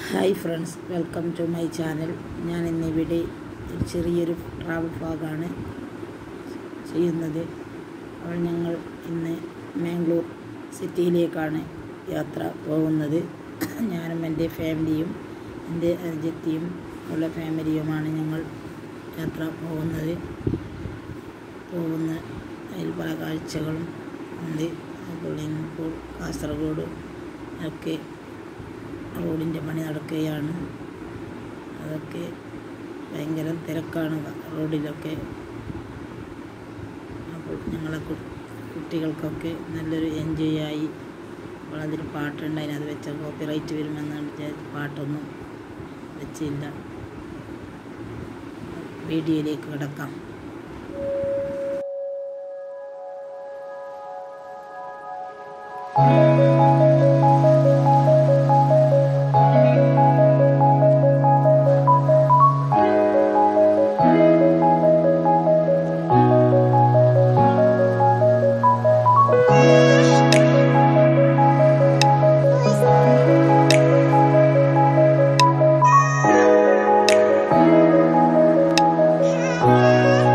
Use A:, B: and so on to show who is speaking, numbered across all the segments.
A: hi friends welcome to my channel ഞാൻ ഇന്നിവിടെ ഒരു ചെറിയൊരു ട്രാവൽ വ്ളോഗാണ് ചെയ്യുന്നത് അപ്പോൾ ഞങ്ങൾ ഇന്ന് മാംഗ്ലൂർ സിറ്റിയിലേക്കാണ് യാത്ര പോകുന്നത് ഞാനും എൻ്റെ ഫാമിലിയും എൻ്റെ അനുജത്തിയും ഉള്ള ഫാമിലിയുമാണ് ഞങ്ങൾ യാത്ര പോകുന്നത് പോകുന്ന അതിൽ പല കാഴ്ചകളും ഉണ്ട് അപ്പോൾ ഇപ്പോൾ കാസർഗോഡ് ഒക്കെ റോഡിൻ്റെ പണി നടക്കുകയാണ് അതൊക്കെ ഭയങ്കര തിരക്കാണ് റോഡിലൊക്കെ അപ്പോൾ ഞങ്ങളെ കു- കുട്ടികൾക്കൊക്കെ നല്ലൊരു എൻജോയ് ആയി അപ്പോൾ അതിൽ പാട്ടുണ്ടായിന് അത് വെച്ച കോപ്പിറൈറ്റ് വരുമെന്ന് വിചാരിച്ച് പാട്ടൊന്നും വെച്ചില്ല വീഡിയോയിലേക്ക് കിടക്കാം
B: Thank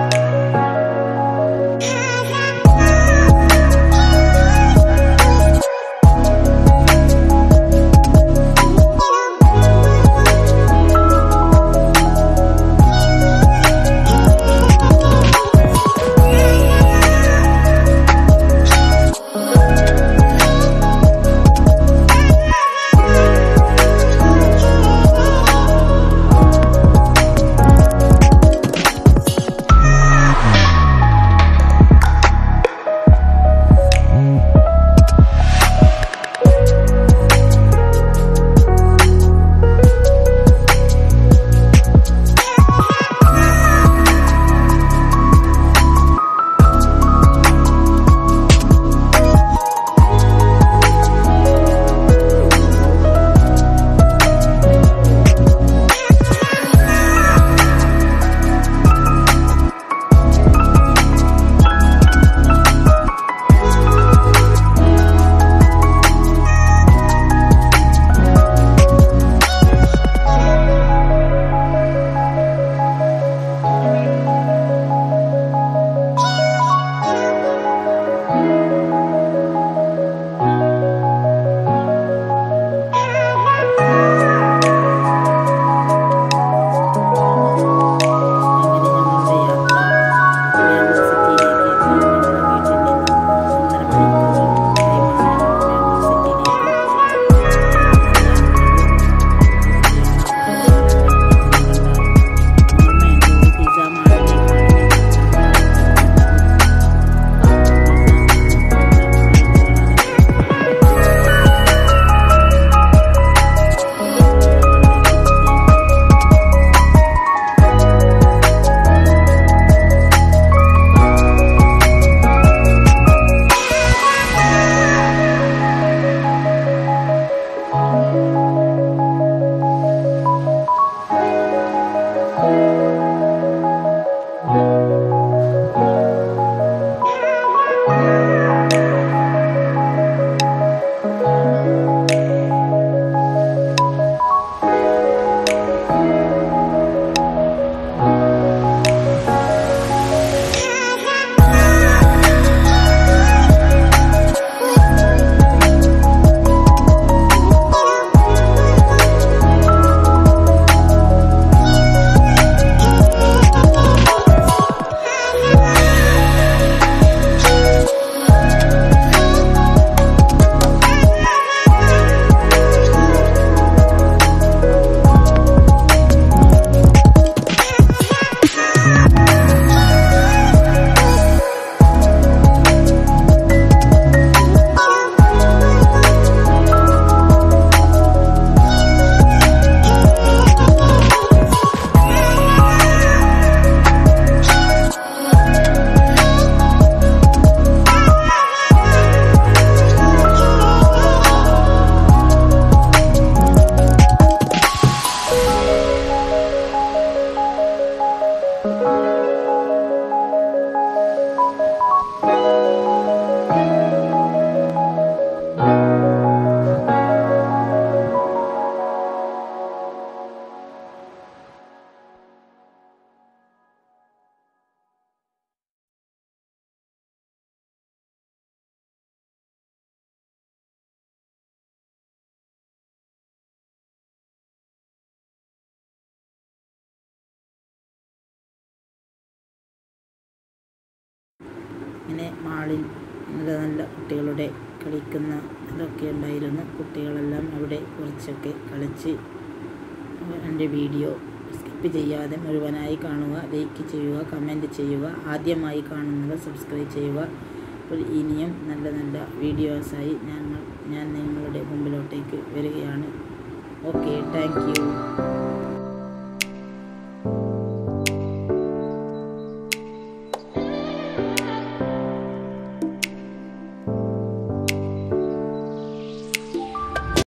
A: പിന്നെ മാളിൽ നല്ല നല്ല കുട്ടികളുടെ കളിക്കുന്ന ഇതൊക്കെ ഉണ്ടായിരുന്നു കുട്ടികളെല്ലാം അവിടെ കുറച്ചൊക്കെ കളിച്ച് എൻ്റെ വീഡിയോ സ്കിപ്പ് ചെയ്യാതെ മുഴുവനായി കാണുക ലൈക്ക് ചെയ്യുക കമൻറ്റ് ചെയ്യുക ആദ്യമായി കാണുന്നവർ സബ്സ്ക്രൈബ് ചെയ്യുക അപ്പോൾ ഇനിയും നല്ല നല്ല വീഡിയോസായി ഞങ്ങൾ ഞാൻ നിങ്ങളുടെ മുമ്പിലോട്ടേക്ക് വരികയാണ് ഓക്കെ താങ്ക് യു